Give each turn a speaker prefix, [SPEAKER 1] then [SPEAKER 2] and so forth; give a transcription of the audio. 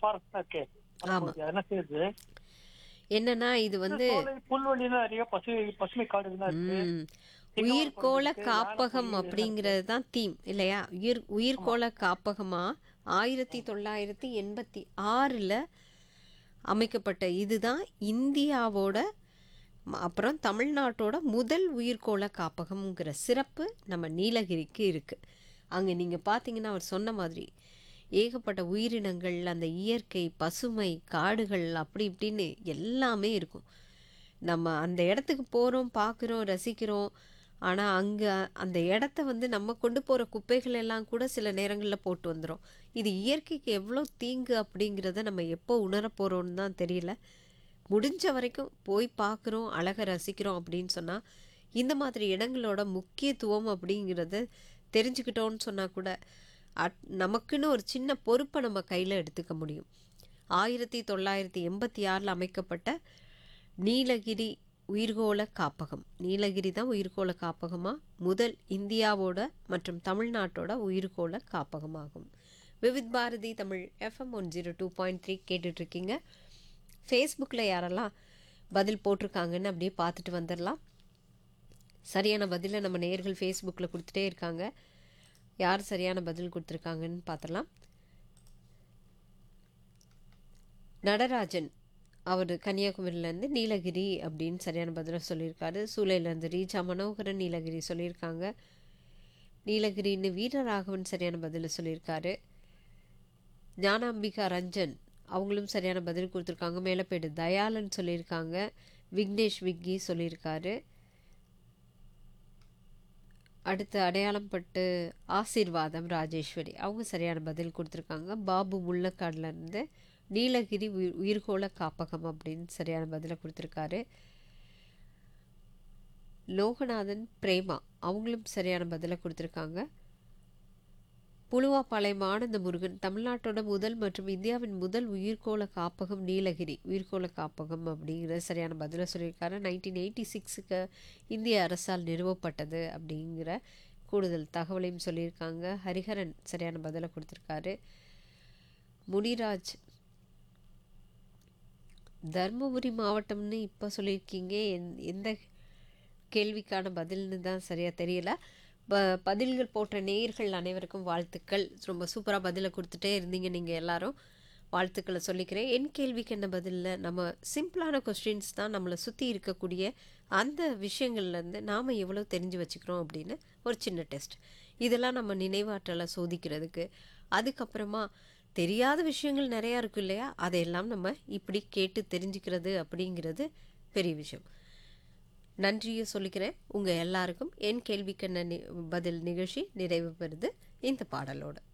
[SPEAKER 1] Forest தான் இருக்கு
[SPEAKER 2] ஆமா.
[SPEAKER 1] என்ன செய்யுது
[SPEAKER 2] என்னன்னா இது வந்து
[SPEAKER 1] சோலை புல்வெளிலாம் நிறைய பசுமை பசுமை காடுகள் இருக்கு
[SPEAKER 2] ம், உயிர்கோள காப்பகம் அப்படிங்கிறது தான் தீம் இல்லையா உயிர் உயிர்கோள காப்பகமா ஆயிரத்தி தொள்ளாயிரத்தி எண்பத்தி ஆறில் அமைக்கப்பட்ட இதுதான் இந்தியாவோட ம- அப்புறம் தமிழ்நாட்டோட முதல் உயிர்கோள காப்பகம்ங்கிற சிறப்பு நம்ம நீலகிரிக்கு இருக்குது அங்கே நீங்கள் பார்த்தீங்கன்னா அவர் சொன்ன மாதிரி ஏகப்பட்ட உயிரினங்கள் அந்த இயற்கை பசுமை காடுகள் அப்படி இப்படின்னு எல்லாமே இருக்கும் நம்ம அந்த இடத்துக்கு போகிறோம் பார்க்குறோம் ரசிக்கிறோம் ஆனால் அங்கே அந்த இடத்த வந்து நம்ம கொண்டு போகிற குப்பைகள் எல்லாம் கூட சில நேரங்களில் போட்டு வந்துடும் இது இயற்கைக்கு எவ்வளோ தீங்கு அப்படிங்கிறத நம்ம எப்போ உணர போகிறோம்னு தான் தெரியல முடிஞ்ச வரைக்கும் போய் பார்க்குறோம் அழகை ரசிக்கிறோம் அப்படின்னு சொன்னால் இந்த மாதிரி இடங்களோட முக்கியத்துவம் அப்படிங்கிறத தெரிஞ்சுக்கிட்டோன்னு சொன்னால் கூட அட் நமக்குன்னு ஒரு சின்ன பொறுப்பை நம்ம கையில் எடுத்துக்க முடியும் ஆயிரத்தி தொள்ளாயிரத்தி எண்பத்தி ஆறில் அமைக்கப்பட்ட நீலகிரி உயிர்கோள காப்பகம் நீலகிரி தான் உயிர்கோள காப்பகமாக முதல் இந்தியாவோட மற்றும் தமிழ்நாட்டோட உயிர்கோள காப்பகமாகும் Vividh Bharati Tamil FM one zero two point three கேட்டுட்ருக்கீங்க ஃபேஸ்புக்கில் யாரெல்லாம் பதில் போட்டிருக்காங்கன்னு அப்படியே பார்த்துட்டு வந்துடலாம் சரியான பதிலை நம்ம நேயர்கள் ஃபேஸ்புக்கில் கொடுத்துட்டே இருக்காங்க யார் சரியான பதில் கொடுத்துருக்காங்கன்னு பார்த்துடலாம் நடராஜன் அவர் கன்னியாகுமரியிலேருந்து நீலகிரி அப்படின்னு சரியான பதிலை சொல்லியிருக்காரு சூளையிலேருந்து ரீஜா மனோகரன் நீலகிரி சொல்லியிருக்காங்க நீலகிரின்னு வீரராகவன் சரியான பதிலை சொல்லியிருக்காரு ஞானாம்பிகா ரஞ்சன் அவங்களும் சரியான பதில் கொடுத்துருக்காங்க மேலப்பேடு தயாளன் சொல்லியிருக்காங்க விக்னேஷ் விக்கி சொல்லியிருக்காரு அடுத்து அடையாளம் பட்டு ஆசீர்வாதம் ராஜேஸ்வரி அவங்க சரியான பதில் கொடுத்துருக்காங்க பாபு முள்ளக்காடுல இருந்து நீலகிரி உயிர் உயிர்கோள காப்பகம் அப்படின்னு சரியான பதிலை கொடுத்துருக்காரு லோகநாதன் பிரேமா அவங்களும் சரியான பதிலை கொடுத்துருக்காங்க புழுவாப்பாளையம் ஆனந்த முருகன் தமிழ்நாட்டோட முதல் மற்றும் இந்தியாவின் முதல் உயிர்கோள காப்பகம் நீலகிரி உயிர்கோள காப்பகம் அப்படிங்கிற சரியான பதிலை சொல்லியிருக்காரு நைன்டீன் எயிட்டி சிக்ஸுக்கு இந்திய அரசால் நிறுவப்பட்டது அப்படிங்கிற கூடுதல் தகவலையும் சொல்லியிருக்காங்க ஹரிஹரன் சரியான பதிலை கொடுத்துருக்காரு முனிராஜ் தர்மபுரி மாவட்டம்னு இப்போ சொல்லியிருக்கீங்க எந் எந்த கேள்விக்கான பதில்னு தான் சரியாக தெரியல ப பதில்கள் போட்ட நேயர்கள் அனைவருக்கும் வாழ்த்துக்கள் ரொம்ப சூப்பராக பதிலை கொடுத்துட்டே இருந்தீங்க நீங்கள் எல்லாரும் வாழ்த்துக்களை சொல்லிக்கிறேன் என் கேள்விக்கு என்ன பதிலில் நம்ம சிம்பிளான கொஸ்டின்ஸ் தான் நம்மளை சுற்றி இருக்கக்கூடிய அந்த விஷயங்கள்லேருந்து நாம் எவ்வளோ தெரிஞ்சு வச்சுக்கிறோம் அப்படின்னு ஒரு சின்ன டெஸ்ட் இதெல்லாம் நம்ம நினைவாற்றலை சோதிக்கிறதுக்கு அதுக்கப்புறமா தெரியாத விஷயங்கள் நிறையா இருக்கும் இல்லையா அதையெல்லாம் நம்ம இப்படி கேட்டு தெரிஞ்சுக்கிறது அப்படிங்கிறது பெரிய விஷயம் நன்றியை சொல்லிக்கிறேன் உங்கள் எல்லாருக்கும் என் கேள்விக்கு நி பதில் நிகழ்ச்சி நிறைவு பெறுது இந்த பாடலோடு